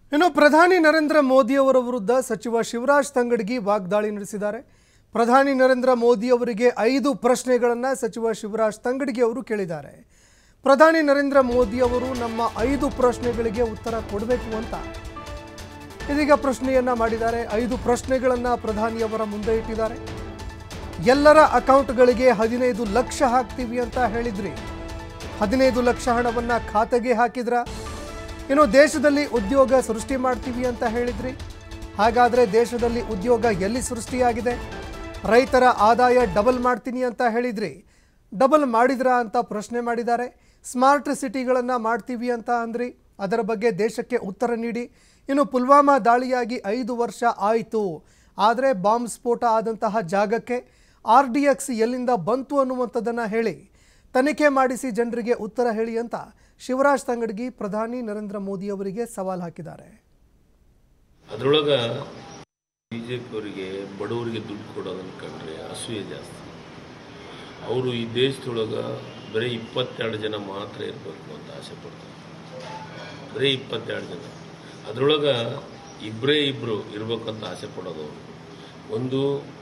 ಇನ್ನು ಪ್ರಧಾನಿ ನರೇಂದ್ರ ಮೋದಿಯವರ ವಿರುದ್ಧ ಸಚಿವ ಶಿವರಾಜ್ ತಂಗಡಗಿ ವಾಗ್ದಾಳಿ ನಡೆಸಿದ್ದಾರೆ ಪ್ರಧಾನಿ ನರೇಂದ್ರ ಮೋದಿ ಅವರಿಗೆ ಐದು ಪ್ರಶ್ನೆಗಳನ್ನು ಸಚಿವ ಶಿವರಾಜ್ ತಂಗಡಗಿ ಅವರು ಕೇಳಿದ್ದಾರೆ ಪ್ರಧಾನಿ ನರೇಂದ್ರ ಮೋದಿ ಅವರು ನಮ್ಮ ಐದು ಪ್ರಶ್ನೆಗಳಿಗೆ ಉತ್ತರ ಕೊಡಬೇಕು ಅಂತ ಇದೀಗ ಪ್ರಶ್ನೆಯನ್ನ ಮಾಡಿದ್ದಾರೆ ಐದು ಪ್ರಶ್ನೆಗಳನ್ನ ಪ್ರಧಾನಿಯವರ ಮುಂದೆ ಇಟ್ಟಿದ್ದಾರೆ ಎಲ್ಲರ ಅಕೌಂಟ್ಗಳಿಗೆ ಹದಿನೈದು ಲಕ್ಷ ಹಾಕ್ತೀವಿ ಅಂತ ಹೇಳಿದ್ರಿ ಹದಿನೈದು ಲಕ್ಷ ಹಣವನ್ನ ಖಾತೆಗೆ ಹಾಕಿದ್ರ ಇನ್ನು ದೇಶದಲ್ಲಿ ಉದ್ಯೋಗ ಸೃಷ್ಟಿ ಮಾಡ್ತೀವಿ ಅಂತ ಹೇಳಿದ್ರಿ ಹಾಗಾದ್ರೆ ದೇಶದಲ್ಲಿ ಉದ್ಯೋಗ ಎಲ್ಲಿ ಸೃಷ್ಟಿಯಾಗಿದೆ ರೈತರ ಆದಾಯ ಡಬಲ್ ಮಾಡ್ತೀನಿ ಅಂತ ಹೇಳಿದ್ರಿ ಡಬಲ್ ಮಾಡಿದ್ರಾ ಅಂತ ಪ್ರಶ್ನೆ ಮಾಡಿದ್ದಾರೆ ಸ್ಮಾರ್ಟ್ ಸಿಟಿಗಳನ್ನು ಮಾಡ್ತೀವಿ ಅಂತ ಅಂದ್ರಿ ಅದರ ಬಗ್ಗೆ ದೇಶಕ್ಕೆ ಉತ್ತರ ನೀಡಿ ಇನ್ನು ಪುಲ್ವಾಮಾ ದಾಳಿಯಾಗಿ ಐದು ವರ್ಷ ಆಯಿತು ಆದರೆ ಬಾಂಬ್ ಸ್ಫೋಟ ಆದಂತಹ ಜಾಗಕ್ಕೆ ಆರ್ ಡಿ ಎಕ್ಸ್ ಎಲ್ಲಿಂದ ಬಂತು ಅನ್ನುವಂಥದ್ದನ್ನು ಹೇಳಿ ತನಿಖೆ ಮಾಡಿಸಿ ಜನರಿಗೆ ಉತ್ತರ ಹೇಳಿ ಅಂತ ಶಿವರಾಜ್ ತಂಗಡಗಿ ಪ್ರಧಾನಿ ನರೇಂದ್ರ ಮೋದಿ ಅವರಿಗೆ ಸವಾಲ್ ಹಾಕಿದ್ದಾರೆ ಅದ್ರೊಳಗ ಬಿಜೆಪಿ ಅವರಿಗೆ ಬಡವರಿಗೆ ದುಡ್ಡು ಕೊಡೋದನ್ನ ಕಂಡ್ರೆ ಅಸೂಯೆ ಜಾಸ್ತಿ ಅವರು ಈ ದೇಶದೊಳಗ ಬರೀ ಇಪ್ಪತ್ತೆರಡು ಜನ ಮಾತ್ರ ಇರಬೇಕು ಅಂತ ಆಸೆ ಪಡ್ತಾರೆ ಬರೀ ಇಪ್ಪತ್ತೆರಡು ಜನ ಅದ್ರೊಳಗ ಇಬ್ಬರೇ ಇಬ್ಬರು ಇರ್ಬೇಕಂತ ಆಸೆ ಪಡೋದು ಅವರು ಒಂದು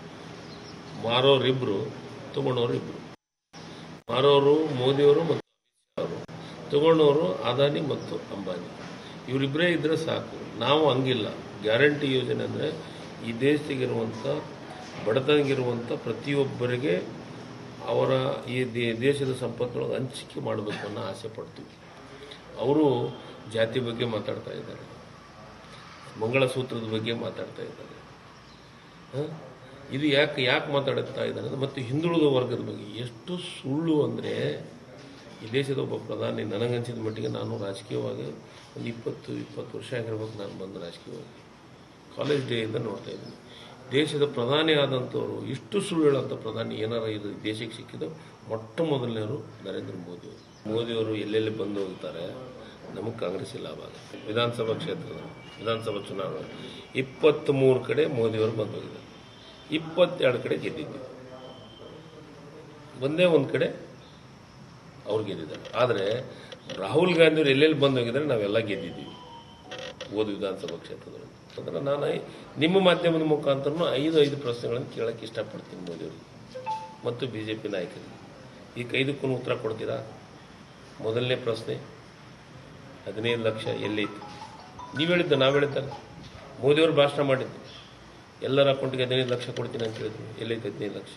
ಮಾರೋರಿಬ್ರು ತಗೊಂಡವ್ರು ಇಬ್ರು ಮಾರೋರು ಮೋದಿಯವರು ಮತ್ತು ಅಮಿತ್ ಶಾ ಅವರು ತಗೊಂಡವರು ಅದಾನಿ ಮತ್ತು ಅಂಬಾನಿ ಇವರಿಬ್ಬರೇ ಇದ್ರೆ ಸಾಕು ನಾವು ಹಂಗಿಲ್ಲ ಗ್ಯಾರಂಟಿ ಯೋಜನೆ ಅಂದರೆ ಈ ದೇಶದಾಗಿರುವಂಥ ಬಡತನಗಿರುವಂಥ ಪ್ರತಿಯೊಬ್ಬರಿಗೆ ಅವರ ಈ ದೇ- ದೇಶದ ಸಂಪತ್ತೊಳಗೆ ಹಂಚಿಕೆ ಮಾಡಬೇಕು ಅನ್ನೋ ಆಸೆ ಪಡ್ತೀವಿ ಅವರು ಜಾತಿ ಬಗ್ಗೆ ಮಾತಾಡ್ತಾ ಇದ್ದಾರೆ ಮಂಗಳಸೂತ್ರದ ಬಗ್ಗೆ ಮಾತಾಡ್ತಾ ಇದ್ದಾರೆ ಹ? ಇದು ಯಾಕೆ ಯಾಕೆ ಮಾತಾಡುತ್ತಾ ಇದ್ದಾರೆ ಅಂದ್ರೆ ಮತ್ತು ಹಿಂದುಳಿದ ವರ್ಗದ ಬಗ್ಗೆ ಎಷ್ಟು ಸುಳ್ಳು ಅಂದರೆ ಈ ದೇಶದ ಒಬ್ಬ ಪ್ರಧಾನಿ ನನಗನ್ಸಿದ ಮಟ್ಟಿಗೆ ನಾನು ರಾಜಕೀಯವಾಗಿ ಒಂದು ಇಪ್ಪತ್ತು ಇಪ್ಪತ್ತು ವರ್ಷ ಆಗಿರ್ಬೇಕು ನಾನು ಬಂದು ರಾಜಕೀಯವಾಗಿ ಕಾಲೇಜ್ ಡೇಯಿಂದ ನೋಡ್ತಾ ಇದ್ದೀನಿ ದೇಶದ ಪ್ರಧಾನಿ ಆದಂಥವ್ರು ಇಷ್ಟು ಸುಳ್ಳು ಹೇಳೋಂಥ ಪ್ರಧಾನಿ ಏನಾರ ಇದು ದೇಶಕ್ಕೆ ಸಿಕ್ಕಿದ್ದು ಮೊಟ್ಟ ಮೊದಲನೇವರು ನರೇಂದ್ರ ಮೋದಿಯವರು ಮೋದಿಯವರು ಎಲ್ಲೆಲ್ಲಿ ಬಂದು ಹೋಗ್ತಾರೆ ನಮಗೆ ಕಾಂಗ್ರೆಸ್ ಲಾಭ ಆಗುತ್ತೆ ವಿಧಾನಸಭಾ ಕ್ಷೇತ್ರದ ವಿಧಾನಸಭಾ ಚುನಾವಣೆ ಇಪ್ಪತ್ತ್ಮೂರು ಕಡೆ ಮೋದಿಯವರು ಬಂದು ಹೋಗಿದ್ದಾರೆ ಇಪ್ಪತ್ತೆರಡು ಕಡೆ ಗೆದ್ದಿದ್ವಿ ಒಂದೇ ಒಂದು ಕಡೆ ಅವ್ರು ಗೆದ್ದಿದ್ದಾರೆ ಆದರೆ ರಾಹುಲ್ ಗಾಂಧಿ ಅವರು ಎಲ್ಲೆಲ್ಲಿ ಬಂದು ಹೋಗಿದ್ದಾರೆ ನಾವೆಲ್ಲ ಗೆದ್ದಿದ್ದೀವಿ ಓದು ವಿಧಾನಸಭಾ ಕ್ಷೇತ್ರದಲ್ಲಿ ಅಂದ್ರೆ ನಾನು ಐ- ನಿಮ್ಮ ಮಾಧ್ಯಮದ ಮುಖಾಂತರ ಐದು ಐದು ಪ್ರಶ್ನೆಗಳನ್ನು ಕೇಳಕ್ಕೆ ಇಷ್ಟಪಡ್ತೀನಿ ಮೋದಿಯವರಿಗೆ ಮತ್ತು ಬಿ ಜೆ ಪಿ ನಾಯಕರಿಗೆ ಈ ಐದಕ್ಕೂ ಉತ್ತರ ಕೊಡ್ತೀರಾ ಮೊದಲನೇ ಪ್ರಶ್ನೆ ಹದಿನೈದು ಲಕ್ಷ ಎಲ್ಲೈತಿ ನೀವು ಹೇಳಿದ್ದ ನಾವು ಹೇಳಿದ್ದಾರೆ ಮೋದಿಯವರು ಭಾಷಣ ಮಾಡಿದ್ದು ಎಲ್ಲರ ಅಕೌಂಟಿಗೆ ಹದಿನೈದು ಲಕ್ಷ ಕೊಡ್ತೀನಿ ಅಂತ ಹೇಳಿದ್ರು ಎಲ್ಲೈತೆ ಹದಿನೈದು ಲಕ್ಷ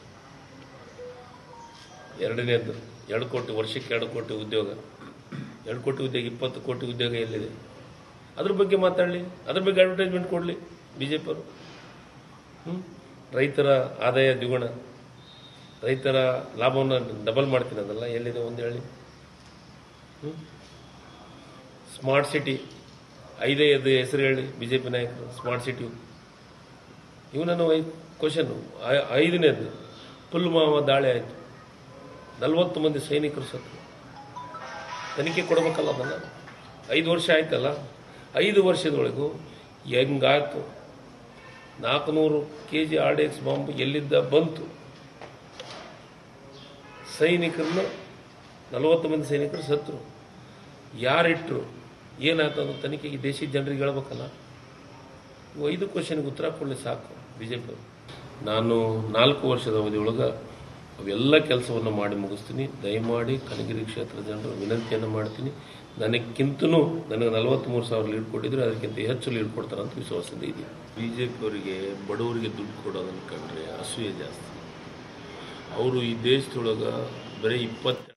ಎರಡನೇದ್ದು ಎರಡು ಕೋಟಿ ವರ್ಷಕ್ಕೆ ಎರಡು ಕೋಟಿ ಉದ್ಯೋಗ ಎರಡು ಕೋಟಿ ಉದ್ಯೋಗ ಇಪ್ಪತ್ತು ಕೋಟಿ ಉದ್ಯೋಗ ಎಲ್ಲಿದೆ ಅದ್ರ ಬಗ್ಗೆ ಮಾತಾಡಲಿ ಅದ್ರ ಬಗ್ಗೆ ಅಡ್ವರ್ಟೈಸ್ಮೆಂಟ್ ಕೊಡಲಿ ಬಿ ಜೆ ಪಿಯವರು ಹ್ಞೂ ರೈತರ ಆದಾಯ ದ್ವಿಗುಣ ರೈತರ ಲಾಭವನ್ನು ಡಬಲ್ ಮಾಡ್ತೀನಿ ಅದಲ್ಲ ಎಲ್ಲಿದೆ ಒಂದು ಹೇಳಿ ಹ್ಞೂ ಸ್ಮಾರ್ಟ್ ಸಿಟಿ ಐದೇ ಅದು ಹೆಸರು ಹೇಳಿ ಬಿ ಜೆ ಪಿ ನಾಯಕರು ಸ್ಮಾರ್ಟ್ ಸಿಟಿ ಇವು ನನ್ನ ಕ್ವಶನ್ ಐದನೇದು ಪುಲ್ವಾಮಾ ದಾಳಿ ಆಯಿತು ನಲವತ್ತು ಮಂದಿ ಸೈನಿಕರು ಸತ್ತು ತನಿಖೆ ಕೊಡಬೇಕಲ್ಲ ಅದನ್ನ ಐದು ವರ್ಷ ಆಯ್ತಲ್ಲ ಐದು ವರ್ಷದೊಳಗೂ ಹೆಂಗಾಯ್ತು ನಾಲ್ಕುನೂರು K G R D X bomb ಎಲ್ಲಿದ್ದ ಬಂತು ಸೈನಿಕರನ್ನ ನಲವತ್ತು ಮಂದಿ ಸೈನಿಕರು ಸತ್ರು ಯಾರಿಟ್ರು ಏನಾಯ್ತು ಅನ್ನೋ ತನಿಖೆಗೆ ದೇಶದ ಜನರಿಗೆ ಹೇಳ್ಬೇಕಲ್ಲ ಇವು ಐದು ಕ್ವಶನ್ಗೆ ಉತ್ತರ ಕೊಡಲಿ ಸಾಕು ಬಿಜೆಪಿ ನಾನು ನಾಲ್ಕು ವರ್ಷದ ಅವಧಿಯೊಳಗೆ ಅವೆಲ್ಲ ಕೆಲಸವನ್ನು ಮಾಡಿ ಮುಗಿಸ್ತೀನಿ ದಯಮಾಡಿ ಕನಗಿರಿ ಕ್ಷೇತ್ರದ ಜನರು ವಿನಂತಿಯನ್ನು ಮಾಡ್ತೀನಿ ನನಗಿಂತನೂ ನನಗೆ ನಲವತ್ತ್ಮೂರು ಸಾವಿರ ಲೀಡ್ ಕೊಟ್ಟಿದ್ರೆ ಅದಕ್ಕಿಂತ ಹೆಚ್ಚು ಲೀಡ್ ಕೊಡ್ತಾರೆ ಅಂತ ವಿಶ್ವಾಸದಿಂದ ಇದ್ದೀನಿ ಬಿ ಜೆ ಪಿಯವರಿಗೆ ಬಡವರಿಗೆ ದುಡ್ಡು ಕೊಡೋದನ್ನು ಕಂಡ್ರೆ ಅಸೂಯೆ ಜಾಸ್ತಿ ಅವರು ಈ ದೇಶದೊಳಗೆ ಬರೀ ಇಪ್ಪತ್ತು